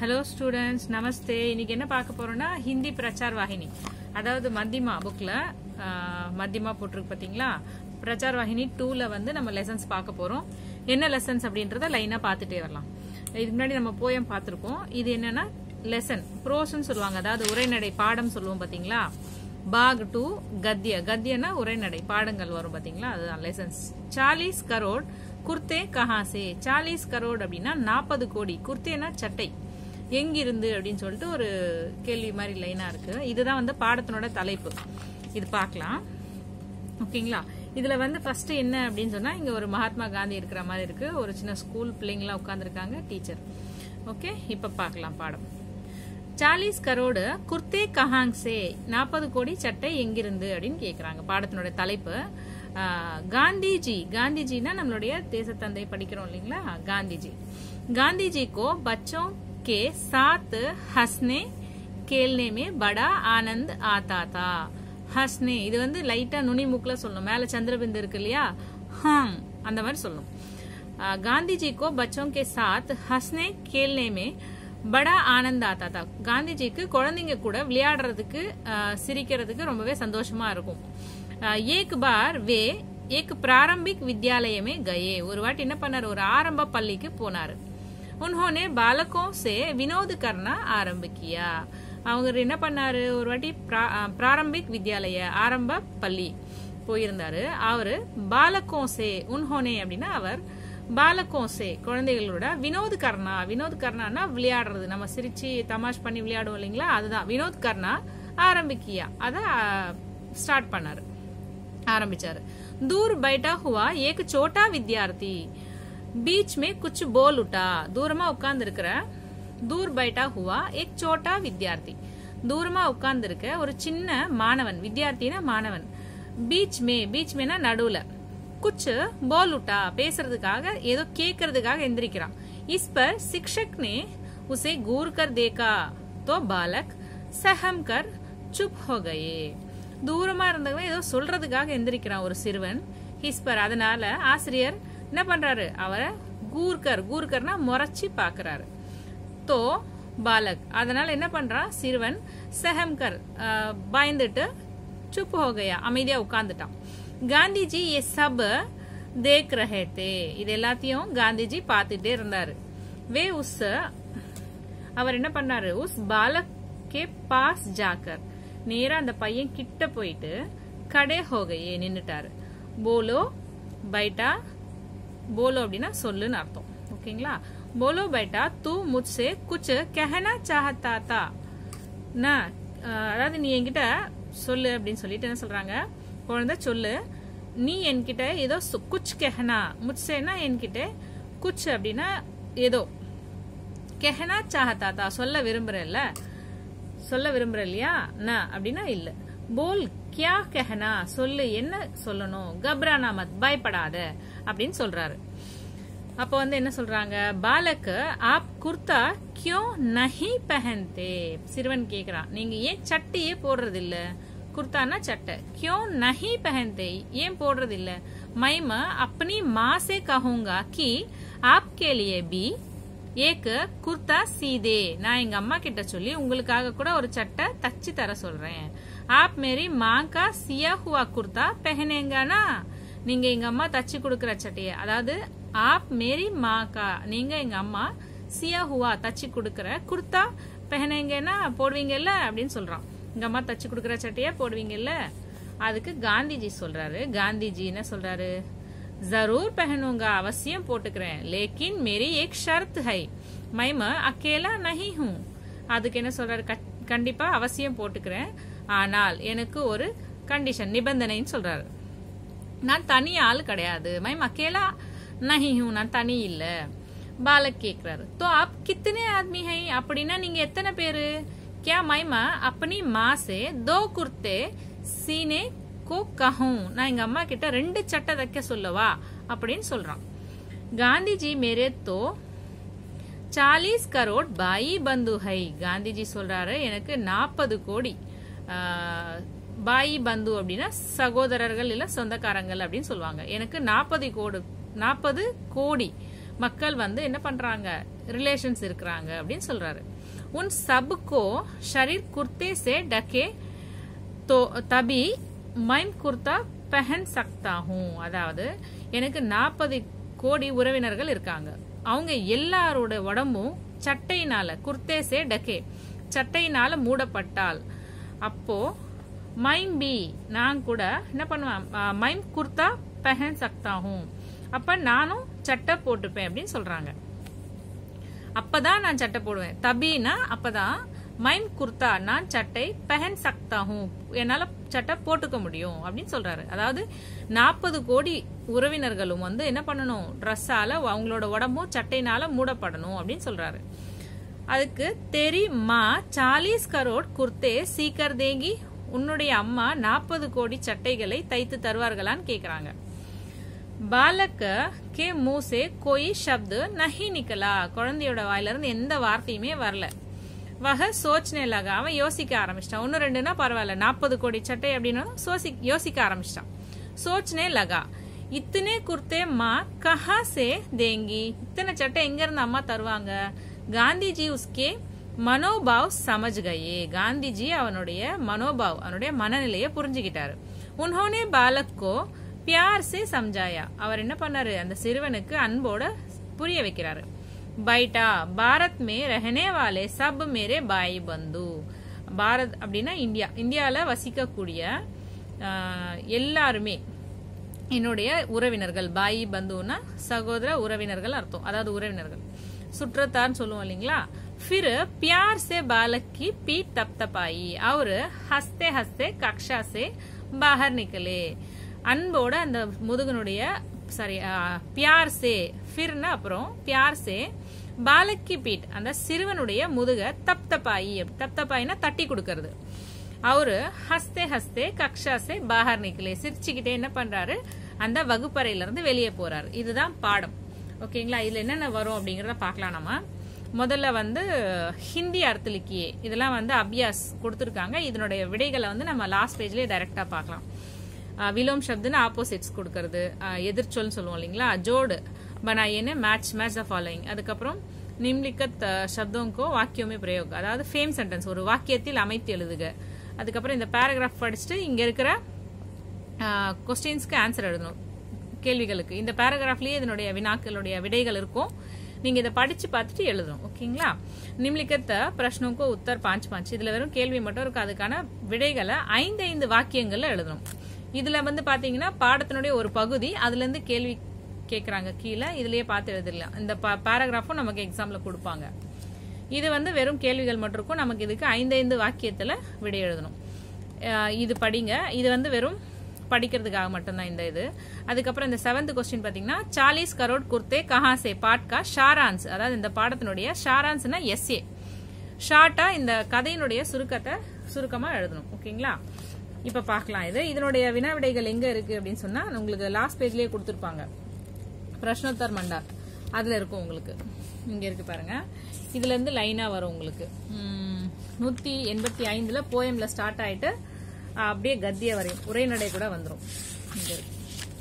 Hello students நமஸ்தே இன்னைக்கு என்ன பார்க்க போறோம்னா ஹிந்தி பிரச்சார் வாகினி அதாவது மத்தியமா புக்ல மத்தியமா போட்டிருக்கு பாத்தீங்களா பிரச்சார் வாகினி டூல வந்து நம்ம லெசன்ஸ் பார்க்க போறோம் என்ன லெசன்ஸ் அப்படின்றத லைனா பார்த்துட்டே வரலாம் இதுக்கு முன்னாடி நம்ம போயம் பார்த்திருக்கோம் இது என்னன்னா லெசன் ப்ரோஸ்ன்னு சொல்லுவாங்க அதாவது உரைநடை பாடம் சொல்லுவோம் பாத்தீங்களா பாக் டு கத்திய கத்தியனா உரைநடை பாடங்கள் வரும் பாத்தீங்களா அதுதான் லெசன்ஸ் சாலிஸ் கரோட் குர்த்தே கஹாசே சாலிஸ் கரோட் அப்படின்னா நாற்பது கோடி குர்த்தேனா சட்டை எங்கிருந்து அப்படின்னு சொல்லிட்டு ஒரு கேள்வி மாதிரி லைனா இருக்கு இதுதான் வந்து பாடத்தினோட தலைப்பு இது பார்க்கலாம் ஓகேங்களா இதுல வந்து ஃபர்ஸ்ட் என்ன அப்படின்னு சொன்னா இங்க ஒரு மகாத்மா காந்தி இருக்கிற மாதிரி இருக்கு ஒரு சின்ன ஸ்கூல் பிள்ளைங்களாம் உட்காந்துருக்காங்க டீச்சர் ஓகே இப்ப பார்க்கலாம் பாடம் சாலிஸ் கரோடு குர்த்தே கஹாங் சே நாற்பது கோடி சட்டை எங்கிருந்து அப்படின்னு கேக்குறாங்க பாடத்தினுடைய தலைப்பு காந்திஜி காந்திஜினா நம்மளுடைய தேசத்தந்தை படிக்கிறோம் இல்லைங்களா காந்திஜி காந்திஜி கோ பச்சோं के साथ हंसने खेलने में बड़ा आनंद आता था ஹஸ்னே இது வந்து லைட்டா நுனி மூக்குல சொல்லணும் மேல சந்திரபிந்து இருக்கு இல்லையா ஹம் அந்த மாதிரி சொல்லணும் காந்திஜி கோ பச்சோं के साथ हंसने खेलने में படா ஆனந்த் ஆத்தா தா காந்திஜிக்கு குழந்தைங்க கூட விளையாடுறதுக்கு சிரிக்கிறதுக்கு ரொம்பவே சந்தோஷமா இருக்கும் ஏக் பார் வே ஏக் பிராரம்பிக் வித்யாலயமே கயே ஒரு வாட்டி என்ன பண்ணாரு ஒரு ஆரம்ப பள்ளிக்கு போனாரு உன்ஹோனே பாலகோ சே வினோத் கர்னா ஆரம்பிக்கியா அவங்க என்ன பண்ணாரு ஒரு வாட்டி பிராரம்பிக் வித்யாலய ஆரம்ப பள்ளி போயிருந்தாரு அவரு பாலகோசே உன்ஹோனே அப்படின்னா அவர் பாலகோசே குழந்தைகளோட வினோத் கர்ணா வினோத் கர்ணானா விளையாடுறது நம்ம சிரிச்சு தமாஷ் பண்ணி விளையாடுவோம் இல்லைங்களா அதுதான் வினோத் கர்ணா ஆரம்பிக்கியா அத ஸ்டார்ட் பண்ணாரு ஆரம்பிச்சாரு தூர் பைட்டா ஹுவா ஏக் சோட்டா வித்யார்த்தி बीच में कुछ बोल उठा தூரமா உட்கார்ந்து இருக்கிற தூர் பைட்டா ஹுவா எக் சோட்டா வித்யார்த்தி தூரமா உட்கார்ந்து இருக்க ஒரு சின்ன மாணவன் வித்யார்த்தினா மாணவன் பீச் மே பீச் மேனா நடுவுல குச்சு போல் உட்டா பேசுறதுக்காக ஏதோ கேக்குறதுக்காக எந்திரிக்கிறான் इस पर शिक्षक ने उसे घूर कर देखा तो बालक सहम कर चुप हो गए தூரமா இருந்தவன் ஏதோ சொல்றதுக்காக எந்திரிக்கிறான் ஒரு சிறுவன் ஹிஸ்பர் அதனால ஆசிரியர் என்ன பண்றாரு அவரை கூர்கர் கூர்கர்னா முறைச்சி பாக்குறாரு தோ பாலக் அதனால என்ன பண்றான் சிறுவன் செஹம்கர் பயந்துட்டு சுப் ஹோகையா அமைதியா உட்கார்ந்துட்டான் காந்திஜி எ சப் தேக் ரஹே தே இது எல்லாத்தையும் காந்திஜி பார்த்துட்டே இருந்தாரு வே உஸ் அவர் என்ன பண்ணாரு உஸ் பாலக் கே பாஸ் ஜாக்கர் நேரா அந்த பையன் கிட்ட போயிட்டு கடே ஹோகையே நின்னுட்டாரு போலோ பைட்டா போலோ அப்படின்னா சொல்லுன்னு அர்த்தம் ஓகேங்களா போலோ பைட்டா தூ முச்சே குச்சு கெஹனா சாஹத்தா தா அதாவது நீ என்கிட்ட சொல்லு அப்படின்னு சொல்லிட்டு என்ன சொல்றாங்க குழந்தை சொல்லு நீ என்கிட்ட ஏதோ குச் கெஹனா முச்சேனா என்கிட்ட குச் அப்படின்னா ஏதோ கெஹனா சாஹத்தா தா சொல்ல விரும்புறல்ல சொல்ல விரும்புற இல்லையா ந அப்படின்னா இல்ல போல் கியா கெஹனா சொல்லு என்ன சொல்லணும் கப்ரானா மத் பயப்படாத அப்படின்னு சொல்றாரு அப்ப வந்து என்ன சொல்றாங்க பாலக்கு ஆப் குர்தா கியோ நஹி பஹன்தே சிறுவன் கேக்குறான் நீங்க ஏன் சட்டையே போடுறது இல்ல குர்தானா சட்டை கியோ நஹி பஹன்தே ஏன் போடுறது இல்ல மைம अपनी माँ से कहूंगा कि आपके लिए भी ஏக்கு குர்தா சீதே நான் எங்க அம்மா கிட்ட சொல்லி உங்களுக்காக கூட ஒரு சட்டை தச்சு தர சொல்றேன் ஆப் மேரி மாங்கா சியா ஹுவா குர்தா பெஹனேங்கானா நீங்க எங்க அம்மா தச்சு கொடுக்கற சட்டைய அதாவது ஆப் மேரி மாக்கா நீங்க எங்க அம்மா சியா ஹுவா தச்சு கொடுக்கற குர்தா பெஹனேங்கன்னா போடுவீங்கல்ல அப்படின்னு சொல்றான் எங்க அம்மா தச்சு கொடுக்கற சட்டைய போடுவீங்கல்ல அதுக்கு காந்திஜி சொல்றாரு காந்திஜி என்ன சொல்றாரு जरूर पहनूंगा அவசியம் போட்டுக்கிறேன் லேக்கின் மேரி ஏக் ஷர்த் ஹை மைம அக்கேலா நஹி ஹூ அதுக்கு என்ன சொல்றாரு கண்டிப்பா அவசியம் போட்டுக்கிறேன் ஆனால் எனக்கு ஒரு கண்டிஷன் நிபந்தனைன்னு சொல்றாரு நான் தனி ஆள் கிடையாது மைம் அக்கேலா நஹி ஹூ நான் தனி இல்ல பாலக் கேக்குறாரு தோ ஆப் கித்தனை ஆத்மி ஹை அப்படின்னா நீங்க எத்தனை பேரு क्या மைமா अपनी माँ से दो कुर्ते सीने கோ கஹும் நான் எங்க அம்மா கிட்ட ரெண்டு சட்டை தைக்க சொல்லவா அப்படின்னு சொல்றான் காந்திஜி மேரே தோ சாலிஸ் கரோட் பாயி பந்து ஹை காந்திஜி சொல்றாரு எனக்கு நாற்பது கோடி பாயி பந்து அப்படின்னா சகோதரர்கள் இல்ல சொந்தக்காரங்கள் அப்படின்னு சொல்லுவாங்க எனக்கு நாற்பது கோடி நாற்பது கோடி மக்கள் வந்து என்ன பண்றாங்க ரிலேஷன்ஸ் இருக்கிறாங்க அப்படின்னு சொல்றாரு உன் சபுக்கோ ஷரீர் குர்த்தே சே டக்கே तो तभी மைம் குர்தா பெஹன் சக்தா ஹூம் அதாவது எனக்கு நாற்பது கோடி உறவினர்கள் இருக்காங்க அவங்க எல்லாரோட உடம்பும் சட்டையினால குர்தேசே டக்கே சட்டையினால மூடப்பட்டால் அப்போ மைம் பி நான் கூட என்ன பண்ணுவேன் அஹ், மைம் குர்தா பெஹன் சக்தா ஹூம் அப்ப நானும் சட்டை போட்டுப்பேன் அப்படின்னு சொல்றாங்க அப்பதான் நான் சட்டை போடுவேன் தபினா அப்பதான் மைம் குர்தா நான் சட்டை பெஹன் சக்தா ஹூம் என்னால சட்டை போட்டுக்க முடியும் அப்படின்னு சொல்றாரு அதாவது நாற்பது கோடி உறவினர்களும் வந்து என்ன பண்ணணும் ட்ரெஸ்ஸால அவங்களோட உடம்பும் சட்டைனால மூடப்படணும் அப்படின்னு சொல்றாரு அதுக்கு தெரி மா சாலீஸ் கரோட் குர்த்தே சீக்கர் தேங்கி உன்னுடைய அம்மா நாற்பது கோடி சட்டைகளை தைத்து தருவார்களான்னு கேக்குறாங்க பாலக்க கே மூசே கோய் சப்து நஹி நிக்கலா குழந்தையோட வாயில இருந்து எந்த வார்த்தையுமே வரல வக சோச்சனே லகா அவன் யோசிக்க ஆரம்பிச்சிட்டான் ஒன்னு ரெண்டுனா பரவாயில்ல நாற்பது கோடி சட்டை அப்படின்னா சோசி யோசிக்க ஆரம்பிச்சிட்டான் சோச்சனே லகா இத்தனை குர்த்தே மா கஹா சே தேங்கி இத்தனை சட்டை எங்க இருந்து அம்மா தருவாங்க காந்திஜி உஸ்கே மனோபாவ் சமஜ் கயே காந்திஜி அவனுடைய மனோபாவ் அவனுடைய மனநிலையை புரிஞ்சுக்கிட்டாரு உன்ஹோனே பாலக்கோ பியார் சே சம்ஜாயா அவர் என்ன பண்ணாரு அந்த சிறுவனுக்கு அன்போட புரிய வைக்கிறாரு பைட்டா பாரத் மே ரஹனே வாலே சப் மேரே பாய் பந்து பாரத் அப்படின்னா இந்தியா இந்தியால வசிக்கக்கூடிய ஆஹ், எல்லாருமே என்னுடைய உறவினர்கள் பாய் பந்துனா சகோதர உறவினர்கள் அர்த்தம் அதாவது உறவினர்கள் சுற்றத்தார்னு சொல்லுவோம் இல்லைங்களா फिर प्यार से बालक की पीठ तपतपाई और हंसते हंसते कक्षा से बाहर निकले அன்போட அந்த முதுகனுடைய சாரி பியார் சே ஃபிர்னா அப்புறம் பியார் சே பாலக்கி பீட் அந்த சிறுவனுடைய முதுக தப் தப்பாயி தப் தப்பாயினா தட்டி கொடுக்கறது அவரு ஹஸ்தே ஹஸ்தே கக்ஷா சே பாஹர் நிக்கலே சிரிச்சுக்கிட்டே என்ன பண்றாரு அந்த வகுப்பறையில இருந்து வெளியே போறாரு இதுதான் பாடம் ஓகேங்களா இதுல என்னென்ன வரும் அப்படிங்கறத பார்க்கலாம் நம்ம முதல்ல வந்து ஹிந்தி அர்த்தலிக்கியே இதெல்லாம் வந்து அபியாஸ் கொடுத்துருக்காங்க இதனுடைய விடைகளை வந்து நம்ம லாஸ்ட் பேஜ்லயே டைரக்டா பார்க்கலாம் அஹ் விலோம் சப்துன்னு ஆப்போசிட்ஸ் கொடுக்கறது அஹ் எதிர்ச்சொல்னு சொல்லுவோம் இல்லைங்களா ஜோடு பனாயின்னு மேட்ச் மேட்ச் த ஃபாலோயிங் அதுக்கப்புறம் நிம்லிக்கத் அஹ், சப்தோங்கோ வாக்கியமே பிரயோக் அதாவது ஃபேம் சென்டென்ஸ் ஒரு வாக்கியத்தில் அமைத்து எழுதுக அதுக்கப்புறம் இந்த பேராகிராஃப் படிச்சுட்டு இங்க இருக்கிற கொஸ்டின்ஸ்க்கு ஆன்சர் எழுதணும் கேள்விகளுக்கு இந்த பேராகிராஃப்லயே இதனுடைய வினாக்களுடைய விடைகள் இருக்கும் நீங்க இதை படிச்சு பார்த்துட்டு எழுதணும் ஓகேங்களா நிம்லிக்கத்த பிரஷ்னோக்கோ உத்தர் பாஞ்ச் பாஞ்ச் இதுல வெறும் கேள்வி மட்டும் இருக்கு அதுக்கான விடைகளை ஐந்து ஐந்து வாக்கியங்கள்ல எழுதணும் இதுல வந்து பாத்தீங்கன்னா பாடத்தினுடைய ஒரு பகுதி அதுல இருந்து கேள்வி கேக்குறாங்க கீழே இதுலயே பார்த்து எழுதிடலாம் இந்த பேராகிராஃபும் நமக்கு எக்ஸாம்ல கொடுப்பாங்க இது வந்து வெறும் கேள்விகள் மட்டும் இருக்கும் நமக்கு இதுக்கு ஐந்து ஐந்து வாக்கியத்துல விடை எழுதணும் அஹ் இது படிங்க இது வந்து வெறும் படிக்கிறதுக்காக மட்டும்தான் இந்த இது அதுக்கப்புறம் இந்த செவன்த் கொஸ்டின் பாத்தீங்கன்னா சாலிஸ் கரோட் குர்த்தே கஹாசே பாட்கா ஷாரான்ஸ் அதாவது இந்த பாடத்தினுடைய ஷாரான்ஸ்னா எஸ்ஏ ஷார்ட்டா இந்த கதையினுடைய சுருக்கத்தை சுருக்கமா எழுதணும் ஓகேங்களா இப்ப பார்க்கலாம் இது இதனுடைய வினாவிடைகள் எங்க இருக்கு அப்படின்னு சொன்னா உங்களுக்கு லாஸ்ட் பேஜ்லயே கொடுத்திருப்பாங்க பிரஷ்னோத்தர் மண்டார் அதுல இருக்கும் உங்களுக்கு இங்க இருக்கு பாருங்க இதுல இருந்து லைனா வரும் உங்களுக்கு உம், நூத்தி எண்பத்தி ஐந்துல போயம்ல ஸ்டார்ட் ஆயிட்டு அஹ், அப்படியே கத்திய வரையும் உரைநடை கூட வந்துரும் இங்க இருக்கு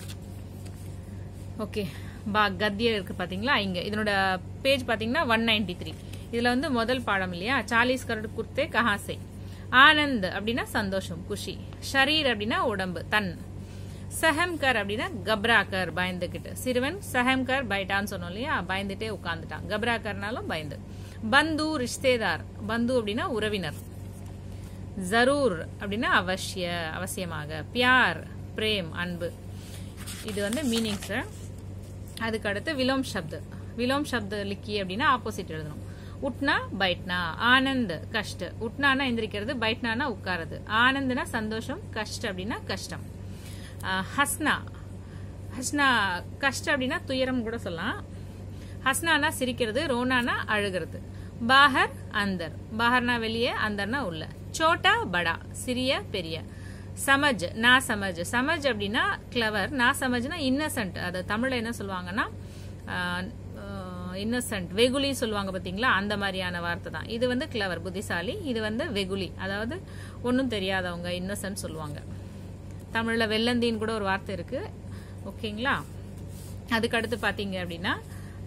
ஓகே பா கத்திய இருக்கு பாத்தீங்களா இங்க இதனோட பேஜ் பாத்தீங்கன்னா ஒன் நைன்டி த்ரீ இதுல வந்து முதல் பாடம் இல்லையா சாலிஸ் கரடு குர்த்தே கஹாசே ஆனந்த் அப்படின்னா சந்தோஷம் குஷி ஷரீர் அப்படின்னா உடம்பு தன் சஹம்கர் அப்படின்னா கப்ராக்கர் பயந்துகிட்டு சிறுவன் சஹம்கர் பைட்டான்னு சொன்னோம் இல்லையா பயந்துட்டே உட்கார்ந்துட்டான் கப்ராக்கர்னாலும் பயந்து பந்து ரிஷ்தேதார் பந்து அப்படின்னா உறவினர் ஜரூர் அப்படின்னா அவசிய அவசியமாக பியார் பிரேம் அன்பு இது வந்து மீனிங்ஸ் அதுக்கு அடுத்து விலோம் சப்து விலோம் சப்து லிக்கி அப்படின்னா ஆப்போசிட் எழுதணும் உட்னா பைட்னா ஆனந்த் கஷ்ட உட்னானா எந்திரிக்கிறது பைட்னானா உட்காருது ஆனந்த்னா சந்தோஷம் கஷ்ட அப்படின்னா கஷ்டம் ஆஹ் ஹஸ்னா ஹஸ்னா கஷ்ட அப்படின்னா துயரம் கூட சொல்லலாம் ஹஸ்னானா சிரிக்கிறது ரோனானா அழுகிறது பாஹர் அந்தர் பாஹர்னா வெளியே அந்தர்னா உள்ள சோட்டா படா சிறிய பெரிய சமஜ் நா சமஜ் சமஜ் அப்படின்னா கிளவர் நா சமஜ்னா இன்னசென்ட் அது தமிழ்ல என்ன சொல்லுவாங்கன்னா இன்னசென்ட் வெகுலி சொல்லுவாங்க பாத்தீங்களா அந்த மாதிரியான வார்த்தை தான் இது வந்து கிளவர் புத்திசாலி இது வந்து வெகுலி அதாவது ஒன்றும் தெரியாதவங்க இன்னசென்ட் சொல்லுவாங்க தமிழ்ல வெள்ளந்தின்னு கூட ஒரு வார்த்தை இருக்கு ஓகேங்களா அதுக்கு அடுத்து பாத்தீங்க அப்படின்னா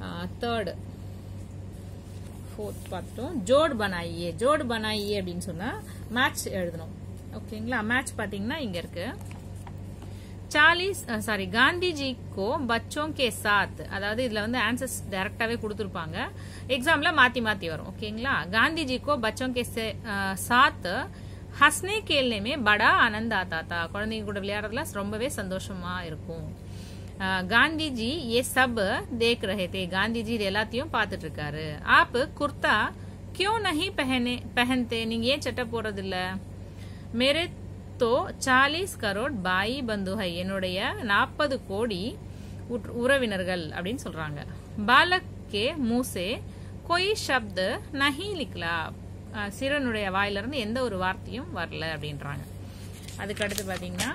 தேர்டு ஃபோர்த் பார்த்துட்டோம் ஜோட் பனாயியே ஜோட் பனாயியே அப்படின்னு சொன்னா மேட்ச் எழுதணும் ஓகேங்களா மேட்ச் பாத்தீங்கன்னா இங்க இருக்கு சாலிஸ் சாரி காந்திஜி கோ பச்சோं के साथ அதாவது இதுல வந்து ஆன்சர்ஸ் டைரக்டாவே கொடுத்துருப்பாங்க எக்ஸாம்ல மாத்தி மாத்தி வரும் ஓகேங்களா காந்திஜி கோ बच्चों के से- அ, साथ हंसने खेलने में बड़ा आनंद आता था குழந்தைங்க கூட விளையாடுறதுல ரொம்பவே சந்தோஷமா இருக்கும் அ, காந்தி ஜி ये सब देख रहे थे காந்தி ஜி இது எல்லாத்தையும் பார்த்துட்டு இருக்காரு आप कुर्ता क्यों नहीं पहने पहनते நீங்க ஏன் சட்டை போடுறது இல்ல मेरे तो 40 கரோட் பாய் பந்து ஹை என்னுடைய நாற்பது கோடி உற்- உறவினர்கள் அப்படின்னு சொல்றாங்க பாலக் கே மூசே கொய் சப்த நஹி லிக்லா அஹ் சிறுவனுடைய வாயிலிருந்து எந்த ஒரு வார்த்தையும் வரல அப்படின்றாங்க அதுக்கு அடுத்து பாத்தீங்கன்னா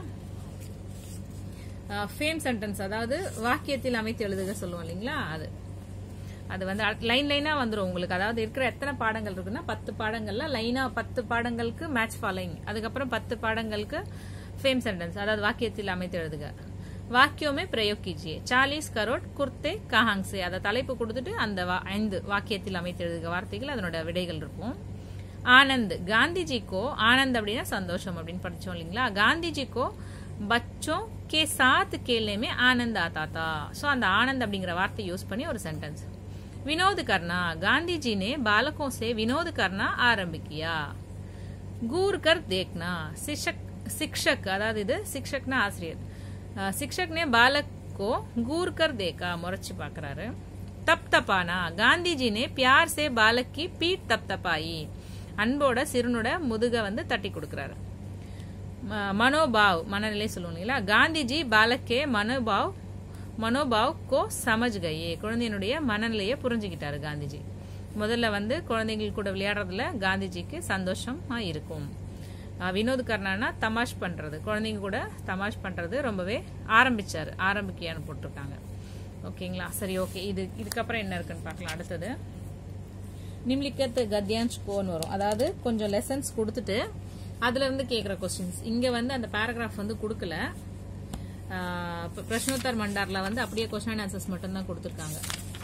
ஃபேம் சென்டென்ஸ் அதாவது வாக்கியத்தில் அமைத்து எழுதுக சொல்லுவோம் இல்லைங்களா அது அது வந்து லைன் லைனா வந்துரும் உங்களுக்கு அதாவது இருக்கிற எத்தனை பாடங்கள் இருக்குன்னா பத்து பாடங்கள்ல லைனா பத்து பாடங்களுக்கு மேட்ச் ஃபாலோயிங் அதுக்கப்புறம் பத்து பாடங்களுக்கு ஃபேம் சென்டென்ஸ் அதாவது வாக்கியத்தில் அமைத்து எழுதுக வாக்கியமே பிரயோக் கீஜியே சாலிஸ் கரோட் குர்த்தே கஹாங்ஸே அதை தலைப்பு கொடுத்துட்டு அந்த வா- ஐந்து வாக்கியத்தில் அமைத்து எழுதுக வார்த்தைகள் அதனோட விடைகள் இருக்கும் ஆனந்த் காந்திஜிக்கோ ஆனந்த் அப்படின்னா சந்தோஷம் அப்படின்னு படிச்சோம் இல்லைங்களா காந்திஜிக்கோ பச்சோं के साथ खेलने में आनंद आता था सो அந்த ஆனந்த் அப்படிங்கிற வார்த்தை யூஸ் பண்ணி ஒரு சென்டென்ஸ் विनोद करना गांधी जी ने बालकों से विनोद करना आरंभ किया घूर कर देखना शिक्षक शिक्षक அதாவது இது शिक्षकனா ஆசிரியர் அஹ், शिक्षक ने बालक को घूर कर देखा முறைச்சு பார்க்கறாரு தப் தப்பானா காந்திஜி ने प्यार से बालक की पीठ तप तपाई அன்போட சிறுனோட முதுக வந்து தட்டி கொடுக்கறாரு ம- மனோபாவ் மனநிலை சொல்லுவோம் இல்லைங்களா காந்திஜி பாலக்கே மனோபாவ் மனோபாவ் கோ சமஜ் கயே குழந்தையினுடைய மனநிலையை புரிஞ்சுக்கிட்டாரு காந்திஜி முதல்ல வந்து குழந்தைகள் கூட விளையாடுறதுல காந்திஜிக்கு சந்தோஷமா இருக்கும் அஹ் வினோத் கர்ணானா தமாஷ் பண்றது குழந்தைங்க கூட தமாஷ் பண்றது ரொம்பவே ஆரம்பிச்சாரு ஆரம்பிக்கியான்னு போட்டிருக்காங்க ஓகேங்களா சரி ஓகே இது இதுக்கப்புறம் என்ன இருக்குன்னு பார்க்கலாம் அடுத்தது நிம்லிக்கத் கத்யான்ஸ் கோன் வரும் அதாவது கொஞ்சம் லெசன்ஸ் கொடுத்துட்டு அதுல இருந்து கேக்குற கொஸ்டின்ஸ் இங்க வந்து அந்த பேராகிராஃப் வந்து கொடுக்கல ஆஹ் இப்ப பிரஷ்னோத்தர் மண்டார்ல வந்து அப்படியே கொஸ்டின் ஆன்சர்ஸ் மட்டும் தான் கொடுத்துருக்காங்க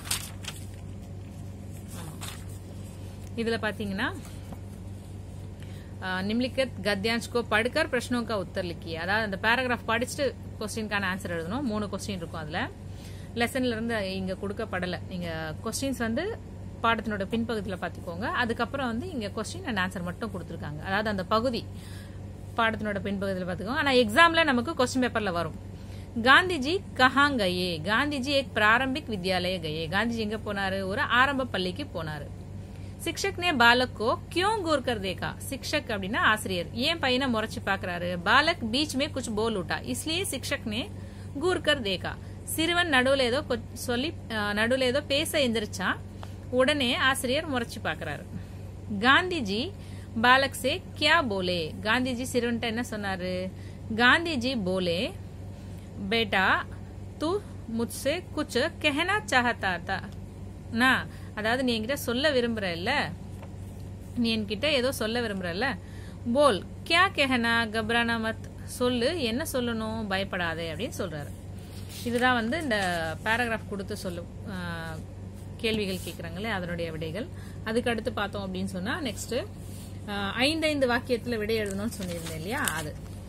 ஆமா. இதுல பாத்தீங்கன்னா ஆஹ் நிம்லிக்கத் கத்யான்ஸ் கோ படுக்கர் பிரஷ்னோ கா உத்தர் லிக்கிய அதாவது அந்த பேராகிராஃப் படிச்சுட்டு கொஸ்டின்கான ஆன்சர் எழுதணும் மூணு கொஸ்டின் இருக்கும் அதுல லெசன்ல இருந்து இங்க கொடுக்கப்படல நீங்க கொஸ்டின்ஸ் வந்து பாடத்தினோட பின்பகுதியில் பார்த்துக்கோங்க அதுக்கப்புறம் வந்து இங்க கொஸ்டின் அண்ட் ஆன்சர் மட்டும் கொடுத்துருக்காங்க அதாவது அந்த பகுதி பாடத்தினோட பின்பகுதியில் பார்த்துக்கோங்க ஆனா எக்ஸாம்ல நமக்கு கொஸ்டின் பேப்பர்ல வரும் காந்திஜி கஹாங் கயே காந்திஜி एक प्रारंभिक विद्यालय गए காந்திஜி எங்க போனாரு ஒரு ஆரம்ப பள்ளிக்கு போனாரு சிக்ஷக் நே பாலக் கோ கியூ கூர் கர் தேகா சிக்ஷக் அப்படின்னா ஆசிரியர் ஏன் பையனை முறைச்சு பாக்குறாரு பாலக் பீச் மே குछ போல் உட்டா इसलिए சிக்ஷக் நே கூர் கர் தேகா சிறுவன் நடுவுல ஏதோ கொ- சொல்லி அஹ், நடுவுல ஏதோ பேச எந்திரிச்சான் உடனே ஆசிரியர் முறைச்சு பாக்குறாரு காந்திஜி பாலக் சே கியா போலே காந்திஜி சிறுவன்ட்ட என்ன சொன்னாரு காந்திஜி போலே बेटा तू मुझसे कुछ कहना चाहता था ना அதாவது நீ என்கிட்ட சொல்ல விரும்புற இல்ல நீ என்கிட்ட ஏதோ சொல்ல விரும்புறல்ல போல் கியா கெஹனா கப்ரானா மத் சொல்லு என்ன சொல்லணும் பயப்படாதே அப்படின்னு சொல்றாரு இதுதான் வந்து இந்த பேராகிராஃப் கொடுத்து சொல்லும் ஆஹ், கேள்விகள் கேட்கறாங்களே அதனுடைய விடைகள் அதுக்கு அடுத்து பார்த்தோம் அப்படின்னு சொன்னா நெக்ஸ்ட் ஐந்தைந்து வாக்கியத்துல விடை எழுதணும்னு சொல்லியிருந்தேன் இல்லையா அது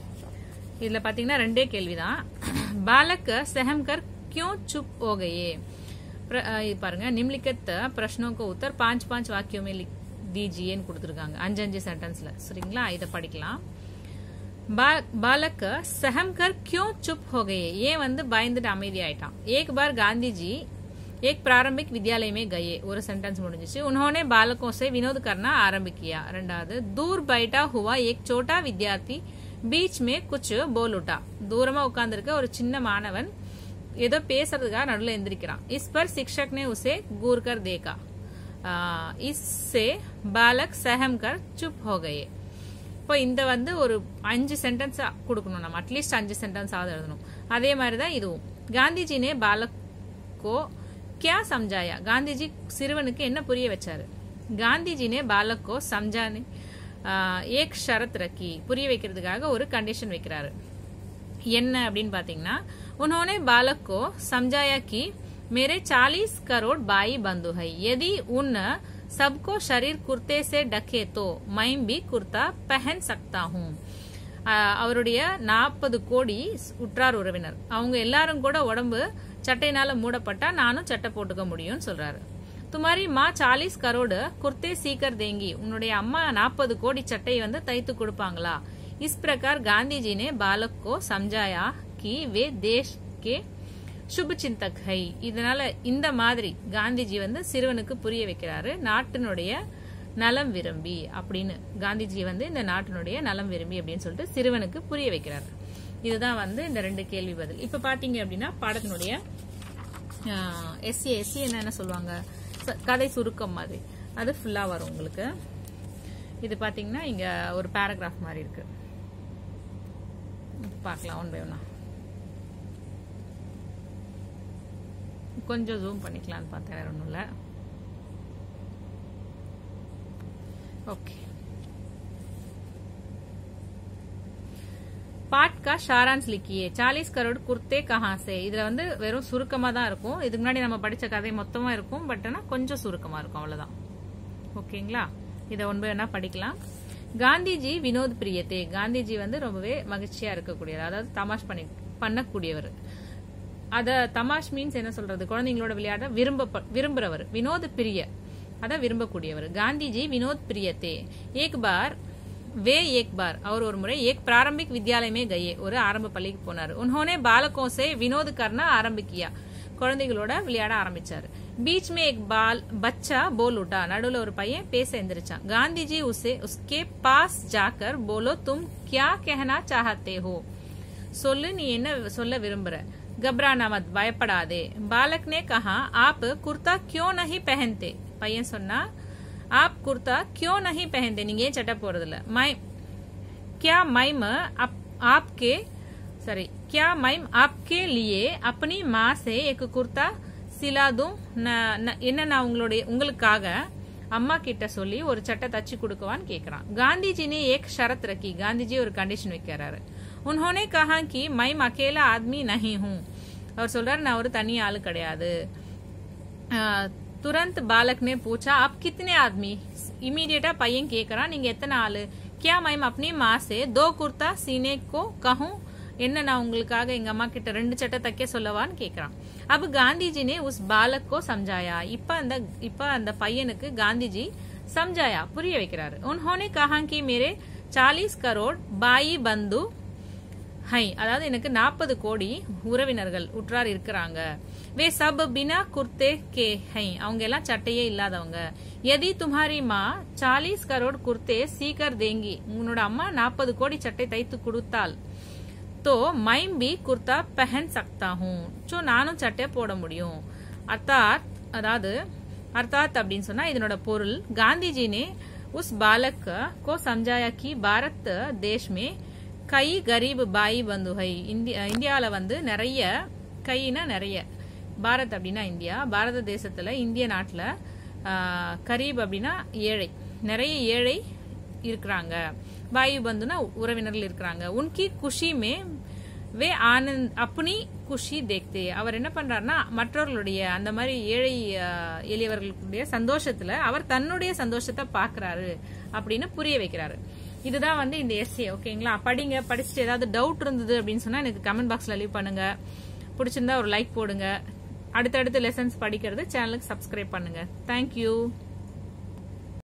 இதுல பாத்தீங்கன்னா ரெண்டே கேள்விதான் பாலக் सहमकर क्यों चुप हो गए प्र- अ, இது பாருங்க निम्नलिखित प्रश्नों को उत्तर पांच पांच वाक्यों में लिख दीजिएன்னு கொடுத்துருக்காங்க அஞ்சு அஞ்சு சென்டென்ஸ்ல சரிங்களா இதை படிக்கலாம் बा- बालक सहम कर क्यों चुप हो गए ஏன் வந்து பயந்துட்டு அமைதி ஆயிட்டான் एक बार गांधी जी एक प्रारंभिक विद्यालय में गए ஒரு சென்டென்ஸ் முடிஞ்சிச்சு उन्होंने बालकों से विनोद करना आरंभ किया ரெண்டாவது दूर बैठा हुआ एक छोटा विद्यार्थी बीच में कुछ बोल उठा தூரமா உட்கார்ந்திருக்க ஒரு சின்ன மாணவன் ஏதோ பேசுறதுக்காக நடுவில் எந்திரிக்கிறான் இஸ் पर शिक्षक ने उसे घूर कर देखा आ, इससे बालक सहम कर चुप हो गए இப்போ இந்த வந்து ஒரு அஞ்சு சென்டென்ஸ் கொடுக்கணும் நம்ம அட்லீஸ்ட் அஞ்சு சென்டென்ஸ் ஆகுது எழுதணும் அதே மாதிரி தான் இதுவும் காந்திஜினே பாலக்கோ கியா சம்ஜாயா காந்திஜி சிறுவனுக்கு என்ன புரிய வச்சாரு காந்திஜினே பாலக்கோ சம்ஜானே ஆஹ், ஏக் ஷரத் ரக்கி புரிய வைக்கிறதுக்காக ஒரு கண்டிஷன் வைக்கிறாரு என்ன அப்படின்னு பாத்தீங்கன்னா उन्होंने बालक को समझाया कि मेरे चालीस करोड़ बाई बंधु है यदि उन सबको शरीर कुर्ते से ढके तो मैं भी कुर्ता पहन सकता हूँ ஆஹ் அவருடைய நாற்பது கோடி உற்றார் உறவினர் அவங்க எல்லாரும் கூட உடம்பு சட்டையினால மூடப்பட்டா நானும் சட்டை போட்டுக்க முடியும்னு சொல்றாரு துமாரி மா சாலிஸ் கரோடு குர்தே சீக்கர் தேங்கி உன்னுடைய அம்மா நாற்பது கோடி சட்டை வந்து தைத்து கொடுப்பாங்களா இஸ் பிரகார் காந்திஜி ने बालक को समझाया कि वे देश के சுப சிந்தக் ஹை இதனால இந்த மாதிரி காந்திஜி வந்து சிறுவனுக்கு புரிய வைக்கிறாரு நாட்டினுடைய நலம் விரும்பி அப்படின்னு காந்திஜி வந்து இந்த நாட்டினுடைய நலம் விரும்பி அப்படின்னு சொல்லிட்டு சிறுவனுக்கு புரிய வைக்கிறாரு இதுதான் வந்து இந்த ரெண்டு கேள்வி பதில் இப்ப பாத்தீங்க அப்படின்னா பாடத்தினுடைய எஸ்சி எஸ்சி என்ன என்ன சொல்லுவாங்க ச- கதை சுருக்கம் மாதிரி அது ஃபுல்லா வரும் உங்களுக்கு இது பாத்தீங்கன்னா இங்க ஒரு பேராகிராஃப் மாதிரி இருக்கு பார்க்கலாம் ஒன் பை ஒன்னா கொஞ்சம் ஜூம் பண்ணிக்கலாம்னு பார்த்தேன் வேற ஒன்றும் இல்லை ஓகே பாட் கா ஷாரான்ஸ் லிக்கியே சாலிஸ் கரோடு குர்த்தே கஹாசே இதுல வந்து வெறும் சுருக்கமா தான் இருக்கும் இதுக்கு முன்னாடி நம்ம படிச்ச கதை மொத்தமா இருக்கும் பட் ஆனா கொஞ்சம் சுருக்கமா இருக்கும் அவ்வளவுதான் ஓகேங்களா இதை ஒன்பது வேணா படிக்கலாம் காந்திஜி வினோத் பிரியத்தே காந்திஜி வந்து ரொம்பவே மகிழ்ச்சியா இருக்கக்கூடியவர் அதாவது தமாஷ் பண்ணி பண்ணக்கூடியவர் அத தமாஷ் மீன்ஸ் என்ன சொல்றது குழந்தைங்களோட விளையாட விரும்ப விரும்புறவர் வினோத் பிரிய அத விரும்பக்கூடியவர் காந்திஜி வினோத் பிரியத்தே ஏக் பார் வே ஏக் பார் அவர் ஒரு முறை ஏக் பிராரம்பிக் வித்யாலயமே கயே ஒரு ஆரம்ப பள்ளிக்கு போனார் உன்ஹோனே பாலகோं से வினோத் கர்னா ஆரம்பிக்கியா குழந்தைகளோட விளையாட ஆரம்பிச்சாரு बीच में एक बाल बच्चा बोल उठा நடுவுல ஒரு பையன் பேச எந்திரிச்சான் காந்திஜி उसे उसके पास जाकर बोलो तुम क्या कहना चाहते हो சொல்லு நீ என்ன சொல்ல விரும்புற घबराना मत பயப்படாதே பாலக் ने कहा आप कुर्ता क्यों नहीं पहनते பையன் சொன்னா आप कुर्ता क्यों नहीं पहनते நீங்க ஏன் சட்டை போறது இல்ல மை क्या मैम आप, आपके सॉरी क्या मैम आपके लिए अपनी माँ से एक कुर्ता सिला दूं न- न- என்ன நான் உங்களுடைய உங்களுக்காக அம்மா கிட்ட சொல்லி ஒரு சட்டை தச்சு கொடுக்கவான்னு கேக்குறான் காந்திஜி ने एक शरत रखी காந்திஜி ஒரு கண்டிஷன் வைக்கிறாரு उन्होंने कहा कि मैं अकेला आदमी नहीं हूँ அவர் சொல்றாரு நான் ஒரு தனி ஆளு கிடையாது அஹ், तुरंत बालक ने पूछा आप कितने आदमी इमीडिएटा பையன் கேக்குறான் நீங்க எத்தனை ஆளு क्या मैम अपनी माँ से दो कुर्ता सीने को कहूं என்ன நான் உங்களுக்காக எங்க அம்மா கிட்ட ரெண்டு சட்டை தைக்க சொல்லவான்னு கேக்குறான் அப்ப காந்திஜி ने उस बालक को समझाया இப்ப அந்த இப்ப அந்த பையனுக்கு காந்திஜி समझाया புரிய வைக்கிறாரு उन्होंने कहा कि मेरे 40 करोड़ बाई बंधु ஹை அதாவது எனக்கு நாற்பது கோடி உறவினர்கள் உற்றார் இருக்கிறாங்க வே சப் பினா குர்தே கே ஹை அவங்க எல்லாம் சட்டையே இல்லாதவங்க எதி துமாரி மா சாலிஸ் கரோட் குர்தே சீக்கர் தேங்கி உன்னோட அம்மா நாற்பது கோடி சட்டை தைத்து கொடுத்தால் தோ மைம் பி குர்தா பெஹன் சக்தா ஹூம் சோ நானும் சட்டை போட முடியும் அர்த்தாத் அதாவது அர்த்தாத் அப்படின்னு சொன்னா இதனோட பொருள் காந்திஜி ने उस बालक को समझाया कि भारत देश में கை கரீப் பாய் பந்து ஹை இந்தியா இந்தியாவில் வந்து நிறைய கைனா நிறைய பாரத் அப்படின்னா இந்தியா பாரத தேசத்துல இந்திய நாட்டில் கரீப் அப்படின்னா ஏழை நிறைய ஏழை இருக்கிறாங்க பாயு பந்துனா உறவினர்கள் இருக்கிறாங்க உன்கி குஷி மே வே ஆனந்த் அப்பனி குஷி தேக்தே அவர் என்ன பண்றாருன்னா மற்றவர்களுடைய அந்த மாதிரி ஏழை ஆஹ், எளியவர்களுடைய சந்தோஷத்துல அவர் தன்னுடைய சந்தோஷத்தை பாக்குறாரு அப்படின்னு புரிய வைக்கிறாரு இதுதான் வந்து இந்த எஸ்ஏ ஓகேங்களா படிங்க படிச்சுட்டு ஏதாவது டவுட் இருந்தது அப்படின்னு சொன்னா எனக்கு கமெண்ட் பாக்ஸ்ல லீவ் பண்ணுங்க பிடிச்சிருந்தா ஒரு லைக் போடுங்க அடுத்தடுத்த லெசன்ஸ் படிக்கிறது சேனலுக்கு சப்ஸ்கிரைப் பண்ணுங்க தேங்க்யூ